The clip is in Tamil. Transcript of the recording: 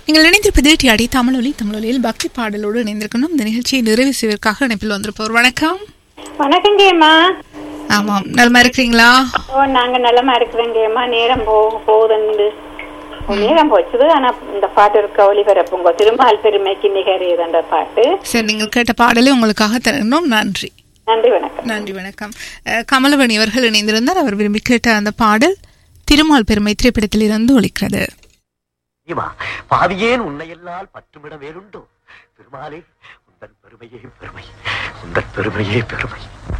நீங்கள் இணைந்திருப்பது டிஆடி தமிழொலி தமிழொலியில் பக்தி பாடலோடு இணைந்திருக்கணும் இந்த நிகழ்ச்சியை நிறைவு செய்வதற்காக இணைப்பில் வந்திருப்பவர் வணக்கம் வணக்கங்கேம்மா ஆமாம் நலமா இருக்கிறீங்களா ஓ நாங்க நலமா இருக்கிறோங்கேம்மா நேரம் போக போகுதுண்டு நேரம் போச்சுது ஆனா இந்த பாட்டு இருக்க ஒளிபரப்புங்க திருமால் பெருமைக்கு நிகரியதுன்ற பாட்டு சரி நீங்கள் கேட்ட பாடலை உங்களுக்காக தரணும் நன்றி நன்றி வணக்கம் நன்றி வணக்கம் அஹ், கமலவணி அவர்கள் இணைந்திருந்தார் அவர் விரும்பி கேட்ட அந்த பாடல் திருமால் பெருமை திரைப்படத்தில் இருந்து ஒலிக்கிறது இவா பாவியேன் உன்னையெல்லால் பற்றுமிட வேறுண்டோ பெருமாளே உந்தன் பெருமையே பெருமை உந்தன் பெருமையே பெருமை